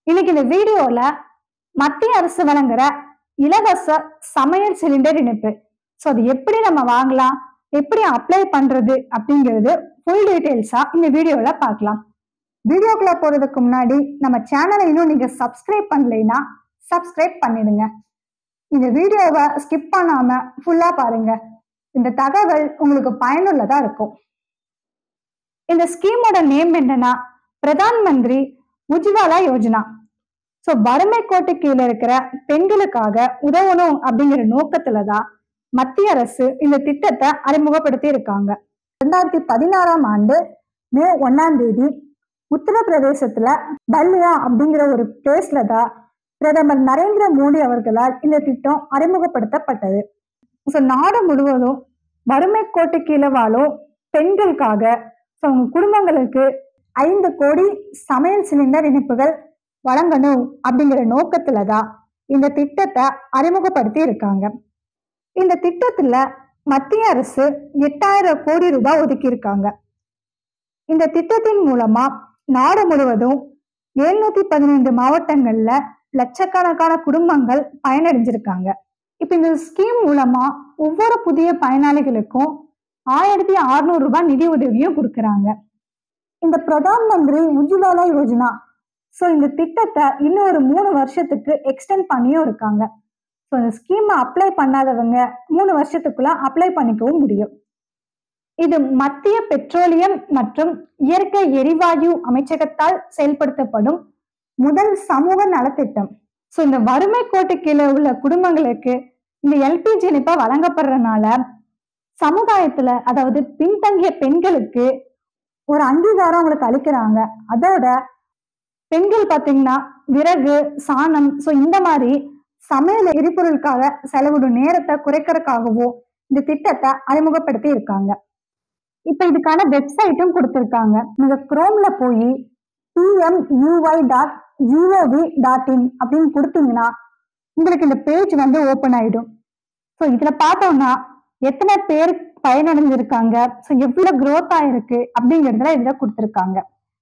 இன்னைக்கு இந்த வீடியோல மத்திய அரசு வழங்குற இலவச சமையல் சிலிண்டர் இணைப்பு ஸோ அது எப்படி நம்ம வாங்கலாம் எப்படி அப்ளை பண்றது அப்படிங்கிறது ஃபுல் டீடைல்ஸா இந்த வீடியோல பார்க்கலாம் வீடியோக்குள்ள போறதுக்கு முன்னாடி நம்ம சேனலை இன்னும் நீங்க சப்ஸ்கிரைப் பண்ணலைன்னா சப்ஸ்கிரைப் பண்ணிடுங்க இந்த வீடியோவை ஸ்கிப் பண்ணாம ஃபுல்லா பாருங்க இந்த தகவல் உங்களுக்கு பயனுள்ளதா இருக்கும் இந்த ஸ்கீமோட நேம் என்னன்னா பிரதான் மந்திரி உஜ்வாலா யோஜனா ஸோ வறுமை கோட்டு கீழே இருக்கிற பெண்களுக்காக உதவணும் அப்படிங்கிற நோக்கத்துல தான் மத்திய அரசு இந்த திட்டத்தை அறிமுகப்படுத்தி இருக்காங்க ரெண்டாயிரத்தி பதினாறாம் ஆண்டு மே ஒன்னாம் தேதி உத்தரப்பிரதேசத்துல பல்லியா அப்படிங்கிற ஒரு பிளேஸ்ல தான் பிரதமர் நரேந்திர மோடி அவர்களால் இந்த திட்டம் அறிமுகப்படுத்தப்பட்டது ஸோ நாடு முழுவதும் வறுமை கோட்டு கீழே வாழும் பெண்களுக்காக ஸோ அவங்க குடும்பங்களுக்கு ஐந்து கோடி சமையல் சிலிண்டர் இணைப்புகள் வழங்கணும் அப்படிங்கிற நோக்கத்துல தான் இந்த திட்டத்தை அறிமுகப்படுத்தி இருக்காங்க இந்த திட்டத்துல மத்திய அரசு எட்டாயிரம் கோடி ரூபாய் ஒதுக்கி இருக்காங்க இந்த திட்டத்தின் மூலமா நாடு முழுவதும் எழுநூத்தி பதினைந்து மாவட்டங்கள்ல லட்சக்கணக்கான குடும்பங்கள் பயனடைஞ்சிருக்காங்க இப்ப இந்த ஸ்கீம் மூலமா ஒவ்வொரு புதிய பயனாளிகளுக்கும் ஆயிரத்தி அறுநூறு ரூபாய் நிதி உதவியும் கொடுக்கறாங்க இந்த பிரதான் மந்திரி உஜ்வாலா யோஜனா ஸோ இந்த திட்டத்தை இன்னும் ஒரு மூணு வருஷத்துக்கு எக்ஸ்டெண்ட் பண்ணியும் இருக்காங்க ஸோ இந்த ஸ்கீமை அப்ளை பண்ணாதவங்க மூணு வருஷத்துக்குள்ள அப்ளை பண்ணிக்கவும் முடியும் இது மத்திய பெட்ரோலியம் மற்றும் இயற்கை எரிவாயு அமைச்சகத்தால் செயல்படுத்தப்படும் முதல் சமூக நலத்திட்டம் ஸோ இந்த வறுமை கோட்டு கீழே உள்ள குடும்பங்களுக்கு இந்த எல்பிஜி இணைப்பை வழங்கப்படுறதுனால சமுதாயத்துல அதாவது பின்தங்கிய பெண்களுக்கு ஒரு அங்கீகாரம் அவங்களுக்கு அளிக்கிறாங்க அதோட பெண்கள் பார்த்தீங்கன்னா விறகு சாணம் ஸோ இந்த மாதிரி சமையல் எரிபொருளுக்காக செலவிடும் நேரத்தை குறைக்கிறதுக்காகவும் இந்த திட்டத்தை அறிமுகப்படுத்தி இருக்காங்க இப்ப இதுக்கான வெப்சைட்டும் கொடுத்திருக்காங்க நீங்க குரோம்ல போய் PMUY dot GOV dot in அப்படின்னு கொடுத்தீங்கன்னா உங்களுக்கு இந்த பேஜ் வந்து ஓப்பன் ஆயிடும் ஸோ இதுல பார்த்தோம்னா எத்தனை பேர் பயனடைஞ்சிருக்காங்க ஸோ எவ்வளவு growth ஆயிருக்கு அப்படிங்கறதுல இதுல கொடுத்திருக்காங்க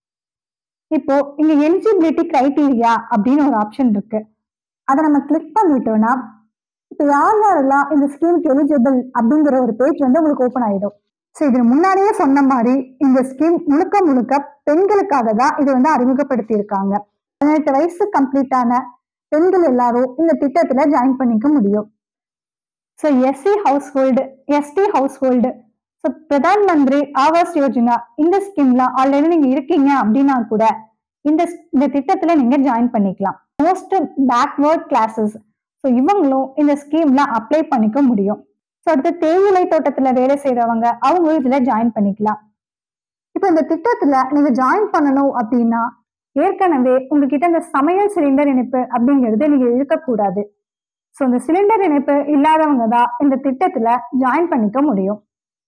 இப்போ இங்க எலிஜிபிலிட்டி கிரைட்டீரியா அப்படின்னு ஒரு ஆப்ஷன் இருக்கு அதை நம்ம கிளிக் பண்ணிட்டோம்னா இப்போ யார் யாரெல்லாம் இந்த ஸ்கீமுக்கு எலிஜிபிள் அப்படிங்கிற ஒரு பேஜ் வந்து உங்களுக்கு ஓப்பன் ஆயிடும் ஸோ இது முன்னாடியே சொன்ன மாதிரி இந்த ஸ்கீம் முழுக்க முழுக்க பெண்களுக்காக தான் இது வந்து அறிமுகப்படுத்தி இருக்காங்க பதினெட்டு வயசு கம்ப்ளீட் ஆன பெண்கள் எல்லாரும் இந்த திட்டத்துல ஜாயின் பண்ணிக்க முடியும் so SC household ST household so Pradhan Mantri Awas Yojana இந்த ஸ்கீம்ல ஆல்ரெடி நீங்க இருக்கீங்க அப்படின்னா கூட இந்த இந்த திட்டத்துல நீங்க ஜாயின் பண்ணிக்கலாம் மோஸ்ட் பேக்வேர்ட் கிளாஸஸ் ஸோ இவங்களும் இந்த ஸ்கீம்ல அப்ளை பண்ணிக்க முடியும் ஸோ அடுத்து தேயிலை தோட்டத்துல வேலை செய்யறவங்க அவங்க இதுல ஜாயின் பண்ணிக்கலாம் இப்போ இந்த திட்டத்துல நீங்க ஜாயின் பண்ணணும் அப்படின்னா ஏற்கனவே உங்ககிட்ட இந்த சமையல் சிலிண்டர் இணைப்பு அப்படிங்கிறது நீங்க இருக்கக்கூடாது ஸோ இந்த சிலிண்டர் இணைப்பு இல்லாதவங்க தான் இந்த திட்டத்துல ஜாயின் பண்ணிக்க முடியும்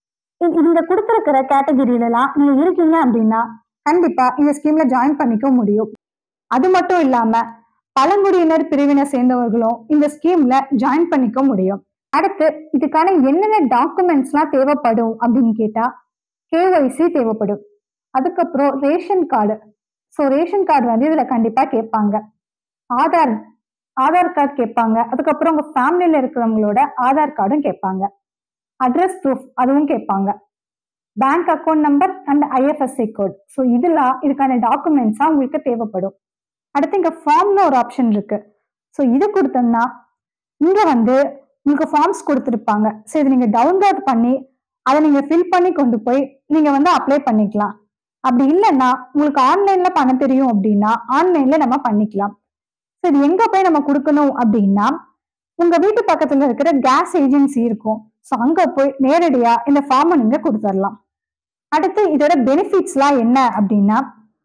இ- இங்க கொடுத்துருக்கிற கேட்டகிரிலலாம் நீங்க இருக்கீங்க அப்படின்னா கண்டிப்பா இந்த ஸ்கீம்ல ஜாயின் பண்ணிக்க முடியும் அது மட்டும் இல்லாம பழங்குடியினர் பிரிவினை சேர்ந்தவர்களும் இந்த ஸ்கீம்ல ஜாயின் பண்ணிக்க முடியும் அடுத்து இதுக்கான என்னென்ன டாக்குமெண்ட்ஸ்லாம் தேவைப்படும் அப்படின்னு கேட்டா கேஒய்சி தேவைப்படும் அதுக்கப்புறம் ration card so ration card வந்து இதுல கண்டிப்பா கேட்பாங்க ஆதார் ஆதார் கார்டு கேட்பாங்க அதுக்கப்புறம் உங்க ஃபேமிலியில இருக்கிறவங்களோட ஆதார் கார்டும் கேட்பாங்க அட்ரஸ் ப்ரூஃப் அதுவும் கேட்பாங்க bank account number and IFSC code so இதெல்லாம் இதுக்கான டாக்குமெண்ட்ஸாக உங்களுக்கு தேவைப்படும் அடுத்து இங்கே ஃபார்ம்னு ஒரு ஆப்ஷன் இருக்கு ஸோ இது கொடுத்தோம்னா இங்கே வந்து உங்களுக்கு ஃபார்ம்ஸ் கொடுத்துருப்பாங்க ஸோ இதை நீங்கள் டவுன்லோட் பண்ணி அதை நீங்கள் ஃபில் பண்ணி கொண்டு போய் நீங்கள் வந்து அப்ளை பண்ணிக்கலாம் அப்படி இல்லைன்னா உங்களுக்கு ஆன்லைனில் பண்ண தெரியும் அப்படின்னா ஆன்லைனில் நம்ம பண்ணிக்கலாம் ஸோ இது எங்கே போய் நம்ம கொடுக்கணும் அப்படின்னா உங்கள் வீட்டு பக்கத்தில் இருக்கிற கேஸ் ஏஜென்சி இருக்கும் ஸோ அங்கே போய் நேரடியாக இந்த ஃபார்மை நீங்கள் கொடுத்துடலாம் அடுத்து இதோட பெனிஃபிட்ஸ்லாம் என்ன அப்படின்னா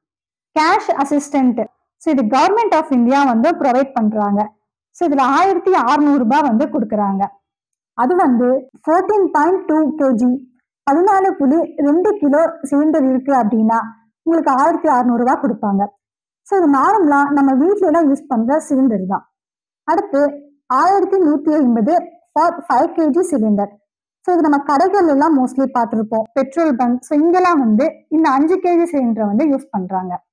கேஷ் அசிஸ்டன்ட் ஸோ இது கவர்மெண்ட் ஆஃப் இந்தியா வந்து ப்ரொவைட் பண்றாங்க ஸோ இதுல ஆயிரத்தி அறுநூறு ரூபாய் வந்து கொடுக்குறாங்க அது வந்து ஃபோர்டீன் பாயிண்ட் டூ கேஜி பதினாலு புள்ளி ரெண்டு கிலோ சிலிண்டர் இருக்கு அப்படின்னா உங்களுக்கு ஆயிரத்தி அறுநூறு ரூபாய் கொடுப்பாங்க ஸோ இது நார்மலா நம்ம வீட்ல எல்லாம் யூஸ் பண்ற சிலிண்டர் தான் அடுத்து ஆயிரத்தி நூத்தி ஐம்பது for five KG cylinder so இது நம்ம கடைகள் எல்லாம் மோஸ்ட்லி பார்த்துருப்போம் பெட்ரோல் பங்க் ஸோ இங்கெல்லாம் வந்து இந்த அஞ்சு கேஜி சிலிண்டரை வந்து யூஸ் பண்றாங்க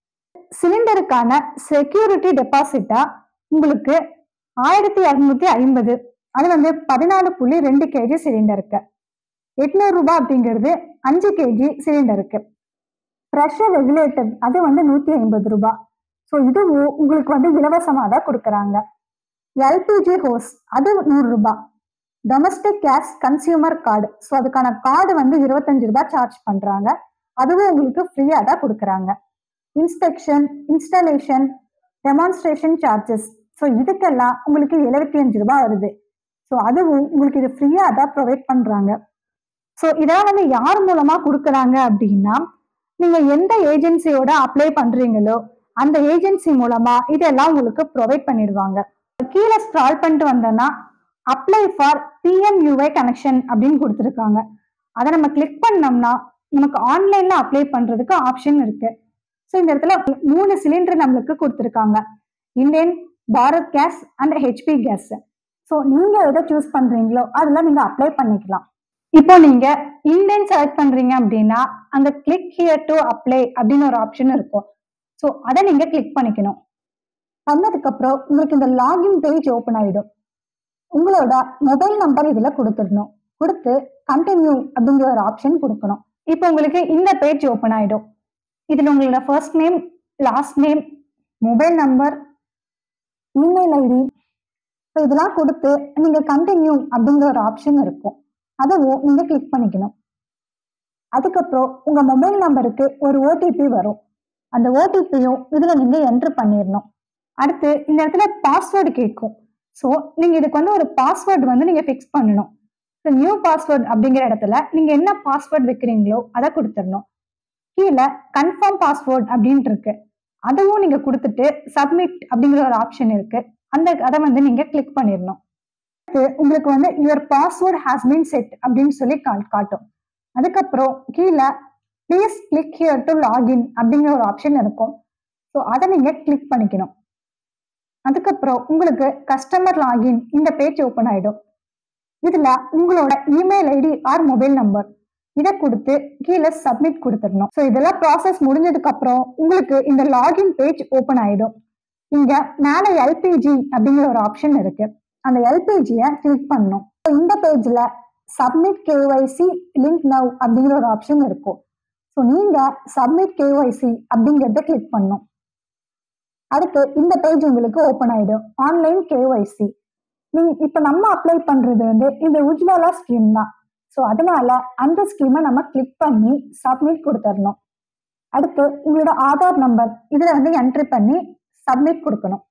சிலிண்டருக்கான செக்யூரிட்டி டெபாசிட்டா உங்களுக்கு ஆயிரத்தி இரநூத்தி ஐம்பது அது வந்து பதினாலு புள்ளி ரெண்டு கேஜி சிலிண்டருக்கு எட்நூறு ரூபாய் அப்படிங்கிறது அஞ்சு கேஜி சிலிண்டருக்கு ப்ரெஷர் ரெகுலேட்டர் அது வந்து நூத்தி ஐம்பது ரூபாய் ஸோ இதுவும் உங்களுக்கு வந்து இலவசமாக தான் கொடுக்குறாங்க எல்பிஜி ஹோஸ் அது நூறு ரூபாய் domestic gas consumer card so அதுக்கான கார்டு வந்து இருபத்தஞ்சு ரூபாய் சார்ஜ் பண்றாங்க அதுவும் உங்களுக்கு ஃப்ரீயாக தான் கொடுக்குறாங்க inspection installation demonstration charges so இதுக்கெல்லாம் உங்களுக்கு எழுபத்தி அஞ்சு ரூபாய் வருது ஸோ அதுவும் உங்களுக்கு இது ஃப்ரீயாக தான் ப்ரொவைட் பண்றாங்க ஸோ இதெல்லாம் வந்து யார் மூலமா கொடுக்குறாங்க அப்படின்னா நீங்க எந்த ஏஜென்சியோட அப்ளை பண்றீங்களோ அந்த ஏஜென்சி மூலமா இதெல்லாம் உங்களுக்கு ப்ரொவைட் பண்ணிடுவாங்க கீழே ஸ்க்ரால் பண்ணிட்டு வந்தோம்னா அப்ளை ஃபார் பிஎம்யூஐ கனெக்ஷன் அப்படின்னு கொடுத்துருக்காங்க அதை நம்ம கிளிக் பண்ணோம்னா நமக்கு ஆன்லைன்ல அப்ளை பண்றதுக்கு ஆப்ஷன் இருக்கு ஸோ இந்த இடத்துல மூணு சிலிண்டர் நம்மளுக்கு கொடுத்துருக்காங்க Indian Bharat gas and HP gas so நீங்க எதை சூஸ் பண்றீங்களோ அதில் நீங்க அப்ளை பண்ணிக்கலாம் இப்போ நீங்க இந்தியன் செலக்ட் பண்றீங்க அப்படின்னா அங்க கிளிக் ஹியர் டு அப்ளை அப்படின்னு ஒரு ஆப்ஷன் இருக்கும் ஸோ அதை நீங்க கிளிக் பண்ணிக்கணும் பண்ணதுக்கு அப்புறம் உங்களுக்கு இந்த லாகின் பேஜ் ஓப்பன் ஆயிடும் உங்களோட மொபைல் நம்பர் இதுல கொடுத்துடணும் கொடுத்து கண்டினியூ அப்படிங்கிற ஒரு ஆப்ஷன் கொடுக்கணும் இப்போ உங்களுக்கு இந்த பேஜ் ஓப்பன் ஆயிடும் இதுல உங்களோட first name last name mobile number email ID so இதெல்லாம் கொடுத்து நீங்க கண்டினியூ அப்படிங்கிற ஒரு ஆப்ஷன் இருக்கும் அதுவும் நீங்க கிளிக் பண்ணிக்கணும் அதுக்கப்புறம் உங்க மொபைல் நம்பருக்கு ஒரு ஓடிபி வரும் அந்த ஓடிபியும் இதுல நீங்க என்ட்ரு பண்ணிடணும் அடுத்து இந்த இடத்துல பாஸ்வேர்டு கேட்கும் ஸோ நீங்க இதுக்கு வந்து ஒரு பாஸ்வேர்டு வந்து நீங்க ஃபிக்ஸ் பண்ணணும் ஸோ நியூ பாஸ்வேர்டு அப்படிங்கிற இடத்துல நீங்க என்ன பாஸ்வேர்டு வைக்கிறீங்களோ அதை கொடுத்துடணும் கீழே கன்ஃபார்ம் பாஸ்வேர்டு அப்படின்ட்டு இருக்கு அதுவும் நீங்க கொடுத்துட்டு சப்மிட் அப்படிங்கிற ஒரு ஆப்ஷன் இருக்கு அந்த அதை வந்து நீங்க கிளிக் பண்ணிடணும் அடுத்து உங்களுக்கு வந்து your password has been set அப்படின்னு சொல்லி கா- காட்டும் அதுக்கப்புறம் கீழே please click here to login அப்படிங்கிற ஒரு ஆப்ஷன் இருக்கும் ஸோ அதை நீங்க கிளிக் பண்ணிக்கணும் அதுக்கப்புறம் உங்களுக்கு கஸ்டமர் லாகின் இந்த பேஜ் ஓப்பன் ஆயிடும் இதுல உங்களோட email ID or mobile number இதை கொடுத்து கீழே சப்மிட் கொடுத்துடணும் ஸோ இதெல்லாம் ப்ராசஸ் முடிஞ்சதுக்கு அப்புறம் உங்களுக்கு இந்த லாகின் பேஜ் ஓப்பன் ஆயிடும் இங்க மேல எல்பிஜி அப்படிங்கிற ஒரு ஆப்ஷன் இருக்கு அந்த எல்பிஜியை கிளிக் பண்ணணும் So, இந்த பேஜ்ல சப்மிட் கேஒய்சி லிங்க் நவ் அப்படிங்கிற ஒரு ஆப்ஷன் இருக்கும் ஸோ நீங்க சப்மிட் கேஒய்சி அப்படிங்கிறத கிளிக் பண்ணணும் அடுத்து இந்த பேஜ் உங்களுக்கு ஓப்பன் ஆயிடும் ஆன்லைன் கேஒய்சி நீங்க இப்ப நம்ம அப்ளை பண்றது வந்து இந்த உஜ்வாலா ஸ்கீம் தான் ஸோ அதனால அந்த ஸ்கீமை நம்ம கிளிக் பண்ணி சப்மிட் கொடுத்துடணும் அடுத்து உங்களோட ஆதார் நம்பர் இதுல வந்து என்ட்ரி பண்ணி சப்மிட் கொடுக்கணும்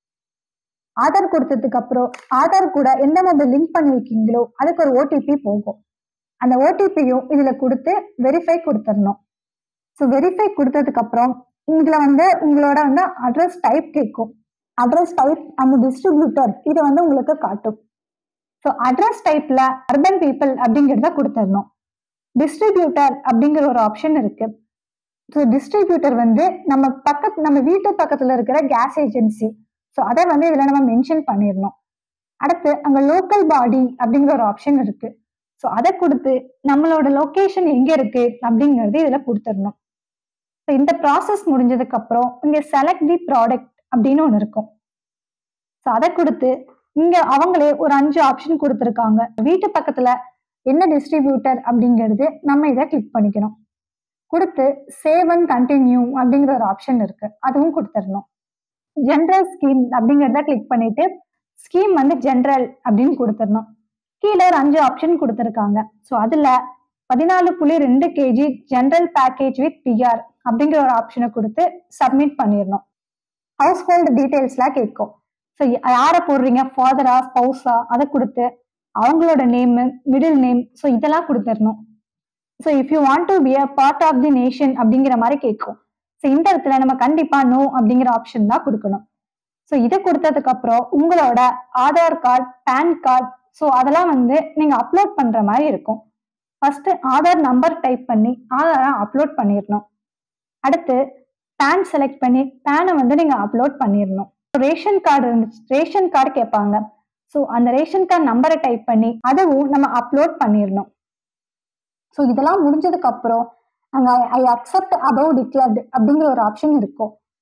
ஆதார் கொடுத்ததுக்கு அப்புறம் ஆதார் கூட எந்த மொபைல் லிங்க் பண்ணிருக்கீங்களோ அதுக்கு ஒரு ஓடிபி போகும் அந்த ஓடிபியும் இதுல கொடுத்து வெரிஃபை கொடுத்துடணும் ஸோ வெரிஃபை கொடுத்ததுக்கு அப்புறம் இதுல வந்து உங்களோட வந்து அட்ரஸ் டைப் கேட்கும் அட்ரஸ் டைப் அண்ட் டிஸ்ட்ரிபியூட்டர் இது வந்து உங்களுக்கு காட்டும் ஸோ அட்ரஸ் டைப்ல அர்பன் பீப்புள் அப்படிங்கிறத கொடுத்துடணும் டிஸ்ட்ரிபியூட்டர் அப்படிங்கிற ஒரு ஆப்ஷன் இருக்கு ஸோ டிஸ்ட்ரிபியூட்டர் வந்து நம்ம பக்கத்து நம்ம வீட்டு பக்கத்துல இருக்கிற கேஸ் ஏஜென்சி ஸோ அதை வந்து இதுல நம்ம மென்ஷன் பண்ணிடணும் அடுத்து அங்க லோக்கல் பாடி அப்படிங்கிற ஒரு ஆப்ஷன் இருக்கு ஸோ அதை கொடுத்து நம்மளோட லொகேஷன் எங்க இருக்கு அப்படிங்கிறது இதுல கொடுத்துடணும் ஸோ இந்த ப்ராசஸ் முடிஞ்சதுக்கு அப்புறம் இங்க செலக்ட் தி ப்ராடக்ட் அப்படின்னு ஒன்று இருக்கும் ஸோ அதை கொடுத்து இங்க அவங்களே ஒரு அஞ்சு ஆப்ஷன் கொடுத்துருக்காங்க வீட்டு பக்கத்துல என்ன டிஸ்ட்ரிபியூட்டர் அப்படிங்கிறது நம்ம இதை கிளிக் பண்ணிக்கணும் கொடுத்து சேவ் அண்ட் கண்டினியூ அப்படிங்கிற ஒரு ஆப்ஷன் இருக்கு அதுவும் கொடுத்துடணும் ஜென்ரல் ஸ்கீம் அப்படிங்கிறத கிளிக் பண்ணிட்டு ஸ்கீம் வந்து ஜென்ரல் அப்படின்னு கொடுத்துடணும் கீழே ஒரு அஞ்சு ஆப்ஷன் கொடுத்துருக்காங்க ஸோ அதுல பதினாலு புள்ளி ரெண்டு KG general package with PR அப்படிங்கிற ஒரு ஆப்ஷனை கொடுத்து சப்மிட் பண்ணிடணும் ஹவுஸ் ஹோல்டு டீட்டெயில்ஸ்லாம் கேட்கும் ஸோ யாரை போடுறீங்க ஃபாதரா ஸ்பௌஸா அதை கொடுத்து அவங்களோட நேமு மிடில் நேம் ஸோ இதெல்லாம் கொடுத்துடணும் so if you want to be a part of the nation அப்படிங்கிற மாதிரி கேட்கும் ஸோ இந்த இடத்துல நம்ம கண்டிப்பா நோ அப்படிங்கிற ஆப்ஷன் தான் கொடுக்கணும் ஸோ இதை கொடுத்ததுக்கு அப்புறம் உங்களோட Aadhaar card PAN card so அதெல்லாம் வந்து நீங்க அப்லோட் பண்ற மாதிரி இருக்கும் ஃபர்ஸ்ட் ஆதார் நம்பர் டைப் பண்ணி ஆதாரை அப்லோட் பண்ணிடணும் அடுத்து பேன் செலக்ட் பண்ணி பேனை வந்து நீங்க அப்லோட் பண்ணிடணும் ரேஷன் கார்டு இருந்துச்சு ரேஷன் கார்டு கேட்பாங்க ஸோ அந்த ரேஷன் கார்டு நம்பரை டைப் பண்ணி அதுவும் நம்ம அப்லோட் பண்ணிடணும் ஸோ இதெல்லாம் முடிஞ்சதுக்கு அப்புறம் அங்க ஐ அக்செப்ட் அபவ் டிக்ளர்டு அப்படிங்கிற ஒரு ஆப்ஷன் இருக்கும்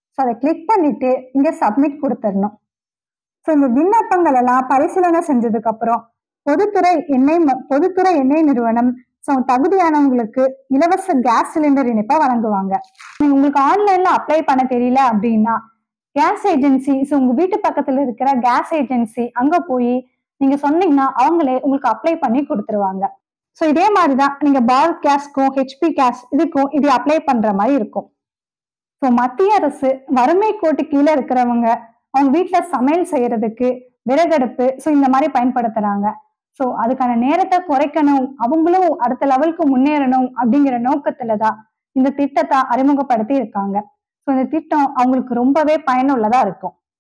ஸோ அதை கிளிக் பண்ணிட்டு இங்க சப்மிட் கொடுத்துடணும் ஸோ இந்த விண்ணப்பங்கள் எல்லாம் பரிசீலனை செஞ்சதுக்கு அப்புறம் பொதுத்துறை எண்ணெய் ம- பொதுத்துறை எண்ணெய் நிறுவனம் ஸோ தகுதியானவங்களுக்கு இலவச கேஸ் சிலிண்டர் இணைப்பை வழங்குவாங்க நீங்க உங்களுக்கு ஆன்லைன்ல அப்ளை பண்ண தெரியல அப்படின்னா கேஸ் ஏஜென்சி ஸோ உங்க வீட்டு பக்கத்துல இருக்கிற கேஸ் ஏஜென்சி அங்க போய் நீங்க சொன்னீங்கன்னா அவங்களே உங்களுக்கு அப்ளை பண்ணி கொடுத்துருவாங்க ஸோ இதே மாதிரி தான் நீங்க பாரத் கேஸ்க்கும் ஹெச்பி கேஸ் இதுக்கும் இது அப்ளை பண்ற மாதிரி இருக்கும் ஸோ மத்திய அரசு வறுமை கோட்டு கீழே இருக்கிறவங்க அவங்க வீட்டுல சமையல் செய்யறதுக்கு விறகடுப்பு ஸோ இந்த மாதிரி பயன்படுத்துறாங்க ஸோ அதுக்கான நேரத்தை குறைக்கணும் அவங்களும் அடுத்த லெவலுக்கு முன்னேறணும் அப்படிங்கிற நோக்கத்துல தான் இந்த திட்டத்தை அறிமுகப்படுத்தி இருக்காங்க ஸோ இந்த திட்டம் அவங்களுக்கு ரொம்பவே பயனுள்ளதா இருக்கும்